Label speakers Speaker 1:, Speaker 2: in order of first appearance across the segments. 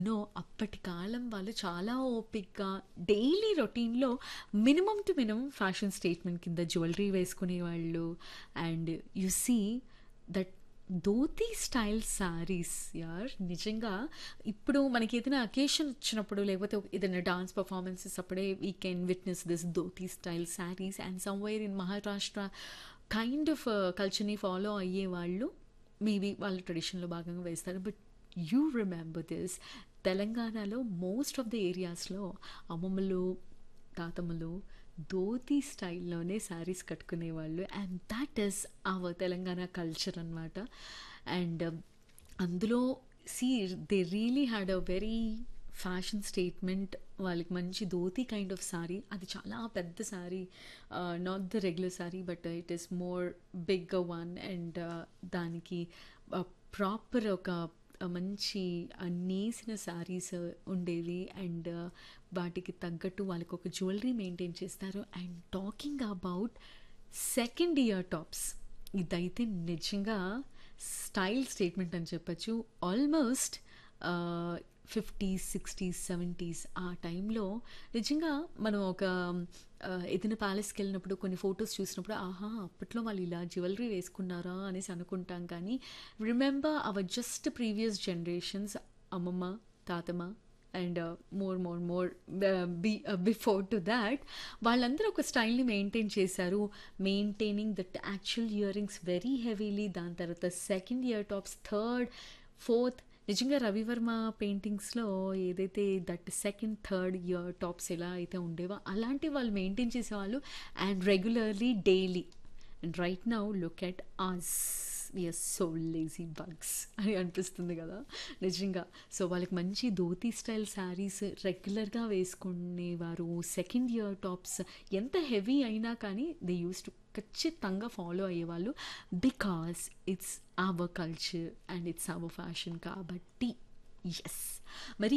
Speaker 1: No అప్పటి కాలం వాళ్ళు చాలా ఓపిక్గా డైలీ రొటీన్‌లో minimum to minimum fashion statement కింద జ్యువెలరీ వేసుకునేవాళ్ళు. And you see that dhoti style saris యార్ నిజంగా ఇప్పుడు మనకి ఏదైనా అకేషన్ వచ్చినప్పుడు లేకపోతే ఏదైనా డాన్స్ పర్ఫార్మెన్సెస్ అప్పుడే we can witness this dhoti style saris and somewhere in Maharashtra kind of కల్చర్‌ని ఫాలో అయ్యేవాళ్ళు మేబీ వాళ్ళ ట్రెడిషన్‌లో భాగంగా వేస్తారు. బట్ యూ రిమెంబర్ దిస్ తెలంగాణలో మోస్ట్ ఆఫ్ ద ఏరియాస్‌లో అమ్మమ్మలు, తాతమ్మలు ధోతి స్టైల్‌లోనే శారీస్ కట్టుకునేవాళ్ళు. And that is our Telangana culture అనమాట. అండ్ అందులో see they really had a very fashion statement. వాళ్ళకి మంచి ధోతి కైండ్ ఆఫ్ సారీ. అది చాలా పెద్ద sari. Ah, not the regular sari but it is more bigger one and దానికి ఆహ్, ప్రాపర్ ఒక మంచి ఆహ్, నేసిన శారీస్ ఉండేవి. అండ్ వాటికి తగ్గట్టు వాళ్ళకొక జ్యువెలరీ మెయింటైన్ చేస్తారు. And talking about second year tops ఇదైతే నిజంగా స్టైల్ స్టేట్మెంట్ అని చెప్పొచ్చు. ఆల్మోస్ట్ ఆహ్, 50స్, 60స్, 70స్ ఆ టైంలో నిజంగా మనం ఒక ఆహ్, ఏదైనా ప్యాలెస్‌కెళ్ళినప్పుడు కొన్ని ఫోటోస్ చూసినప్పుడు ఆహా! అప్పట్లో వాళ్ళు ఇలా జ్యువెలరీ వేసుకున్నారా అనేసి అనుకుంటాం కానీ remember our just previous generations అమ్మమ్మ, తాతమ్మ and more more more be before to that వాళ్ళందరూ ఒక స్టైల్‌ని మెయింటైన్ చేశారు. Maintaining that actual earrings very heavily దాని తర్వాత second year tops, third, fourth నిజంగా రవివర్మ పెయింటింగ్స్‌లో ఏదైతే that second, third ear tops ఎలా అయితే ఉండేవో అలాంటివి వాళ్ళు మెయింటైన్ చేసేవాళ్ళు. And regularly daily. And right now look at us. We are so lazy bugs అని అనిపిస్తుంది కదా! నిజంగా. సో వాళ్ళకి మంచి ధోతి స్టైల్ శారీస్ రెగ్యులర్‌గా వేసుకునేవారు. సెకండ్ ఇయర్ టాప్స్ ఎంత హెవీ అయినా కానీ దే యూజ్డ్ టు ఖచ్చితంగా ఫాలో అయ్యేవాళ్ళు. Because it's our culture and it's our fashion కాబట్టి యెస్. మరి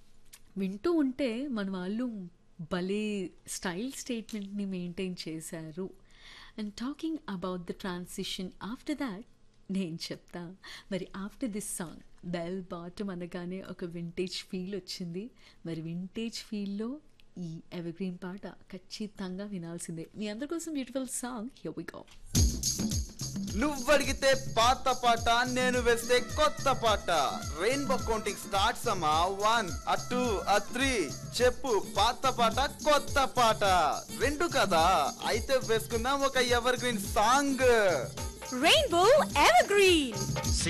Speaker 1: వింటూ ఉంటే మన వాళ్ళు భలే స్టైల్ స్టేట్మెంట్‌ని మెయింటైన్ చేశారు. And talking about the transition after that నేను చెప్తా. మరి after this song bell bottom అనగానే ఒక వింటేజ్ ఫీల్ వచ్చింది. మరి వింటేజ్ ఫీల్‌లో ఈ ఎవర్‌గ్రీన్ పాట ఖచ్చితంగా వినాల్సిందే. మీ అందరి కోసం beautiful song here we go.
Speaker 2: నువ్వడిగితే పాత పాట నేను వేస్తే కొత్త పాట రెయిన్బో కౌంటింగ్ స్టార్ట్స్ అమ్మా వన్ ఆ టూ ఆ త్రీ చెప్పు పాత పాట కొత్త పాట రెండు కదా అయితే వేసుకుందాం ఒక evergreen song
Speaker 3: Rainbow Evergreen.